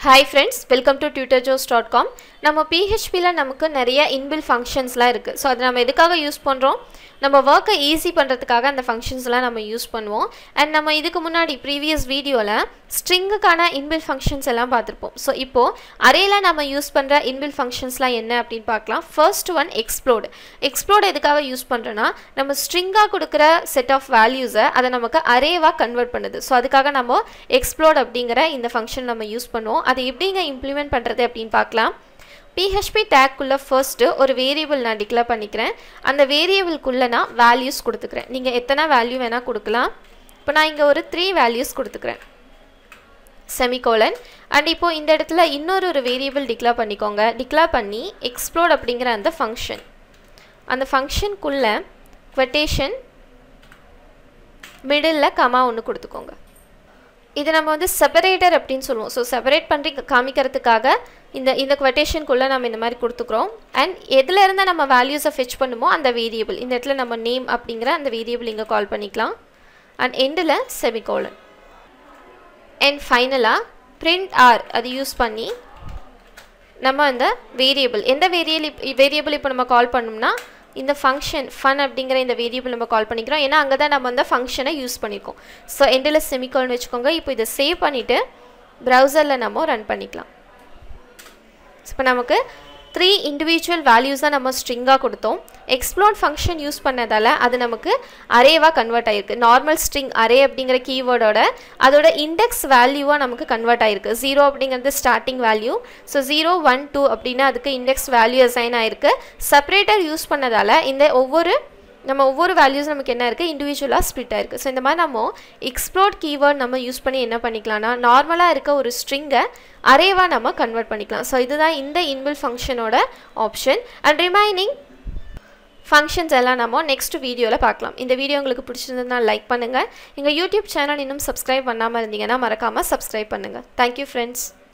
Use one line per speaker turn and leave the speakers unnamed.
hi friends welcome to tutor Joes dot com நம்ம பிஹெச்பியில் நமக்கு நிறைய இன்பில் ஃபங்க்ஷன்ஸ்லாம் இருக்குது ஸோ அதை நம்ம எதுக்காக யூஸ் பண்ணுறோம் நம்ம ஒர்க்கை ஈஸி பண்ணுறதுக்காக அந்த ஃபங்க்ஷன்ஸ்லாம் நம்ம யூஸ் பண்ணுவோம் அண்ட் நம்ம இதுக்கு முன்னாடி ப்ரீவியஸ் வீடியோவில் ஸ்ட்ரிங்குக்கான இன்பில் ஃபங்க்ஷன்ஸ் எல்லாம் பார்த்துருப்போம் ஸோ இப்போது அரேல நம்ம யூஸ் பண்ணுற இன்பில் ஃபங்க்ஷன்ஸ்லாம் என்ன அப்படின்னு பார்க்கலாம் ஃபர்ஸ்ட் ஒன் எக்ஸ்ப்ளோடு எக்ஸ்ப்ளோட் எதுக்காக யூஸ் பண்ணுறோன்னா நம்ம ஸ்ட்ரிங்காக கொடுக்குற செட் ஆஃப் வேல்யூஸை அதை நமக்கு அரேவாக கன்வெர்ட் பண்ணுது ஸோ அதுக்காக நம்ம எக்ஸ்ப்ளோட் அப்படிங்கிற இந்த ஃபங்க்ஷன் நம்ம யூஸ் பண்ணுவோம் அதை எப்படிங்க இம்ப்ளிமெண்ட் பண்ணுறது அப்படின்னு பார்க்கலாம் பிஹெச்பி டேக்குள்ளே ஃபர்ஸ்ட்டு ஒரு வேரியபிள் நான் டிக்ளேர் பண்ணிக்கிறேன் அந்த வேரியபிள்குள்ளே நான் வேல்யூஸ் கொடுத்துக்கிறேன் நீங்கள் எத்தனை வேல்யூ வேணால் கொடுக்கலாம் இப்போ நான் இங்கே ஒரு த்ரீ வேல்யூஸ் கொடுத்துக்கிறேன் செமிகோலன் அண்ட் இப்போது இந்த இடத்துல இன்னொரு ஒரு வேரியபிள் டிக்ளேர் பண்ணிக்கோங்க டிக்ளேர் பண்ணி எக்ஸ்ப்ளோட் அப்படிங்கிற அந்த ஃபங்க்ஷன் அந்த ஃபங்க்ஷனுக்குள்ளே quotation மிடில் கமா ஒன்று கொடுத்துக்கோங்க இது நம்ம வந்து செப்பரேட்டர் அப்படின்னு சொல்லுவோம் ஸோ செப்பரேட் பண்ணி காமிக்கிறதுக்காக இந்த இந்த கொட்டேஷனுக்குள்ளே நம்ம இந்த மாதிரி கொடுத்துக்குறோம் அண்ட் எதில் இருந்தால் நம்ம வேல்யூஸை ஃபெச் பண்ணுமோ அந்த வேரியபிள் இந்த இடத்துல நம்ம நேம் அப்படிங்கிற அந்த வேரியபிள் இங்கே கால் பண்ணிக்கலாம் அண்ட் எண்டில் செமிகோலன் அண்ட் ஃபைனலாக பிரிண்ட் ஆர் அது யூஸ் பண்ணி நம்ம அந்த வேரியபிள் எந்த வேரியபிள் வேரியபிள் இப்போ நம்ம கால் பண்ணோம்னா இந்த ஃபங்க்ஷன் ஃபன் அப்படிங்கிற இந்த வேரியபிள் நம்ம கால் பண்ணிக்கிறோம் ஏன்னா அங்கே தான் நம்ம அந்த ஃபங்க்ஷனை யூஸ் பண்ணியிருக்கோம் ஸோ எண்டில் செமிகால்னு வச்சுக்கோங்க இப்போ இதை சேவ் பண்ணிவிட்டு ப்ரௌசரில் நம்ம ரன் பண்ணிக்கலாம் இப்போ நமக்கு த்ரீ இண்டிவிஜுவல் வேல்யூஸாக நம்ம ஸ்ட்ரிங்காக கொடுத்தோம் எக்ஸ்ப்ளோர் ஃபங்க்ஷன் யூஸ் பண்ணதால் அது நமக்கு அரேவாக கன்வெர்ட் ஆகிருக்கு நார்மல் ஸ்ட்ரிங் அரே அப்படிங்கிற கீவேர்டோட அதோட இண்டெக்ஸ் வேல்யூவாக நமக்கு கன்வெர்ட் ஆகிருக்கு ஜீரோ அப்படிங்கிறது starting value so zero one two அப்படின்னா அதுக்கு இண்டெக்ஸ் வேல்யூ அசைன் ஆகிருக்கு செப்பரேட்டர் யூஸ் பண்ணதால் இந்த ஒவ்வொரு நம்ம ஒவ்வொரு வேல்யூஸ் நமக்கு என்ன இருக்குது இண்டிவிஜுவலாக ஸ்ப்ளிட் ஆயிருக்கு ஸோ இந்த மாதிரி நம்ம எக்ஸ்ப்ளோர்ட் கீவேர்ட் நம்ம யூஸ் பண்ணி என்ன பண்ணிக்கலாம்னா நார்மலாக இருக்க ஒரு ஸ்ட்ரிங்கை அரேவாக நம்ம கன்வெர்ட் பண்ணிக்கலாம் ஸோ இதுதான் இந்த இன்பில் ஃபங்க்ஷனோட ஆப்ஷன் அண்ட் ரிமைனிங் ஃபங்க்ஷன்ஸ் எல்லாம் நம்ம நெக்ஸ்ட் வீடியோவில் பார்க்கலாம் இந்த வீடியோ உங்களுக்கு பிடிச்சிருந்ததுனா லைக் பண்ணுங்கள் எங்கள் யூடியூப் சேனல் இன்னும் சப்ஸ்கிரைப் பண்ணாமல் இருந்தீங்கன்னா மறக்காமல் சப்ஸ்கிரைப் பண்ணுங்கள் தேங்க்யூ ஃப்ரெண்ட்ஸ்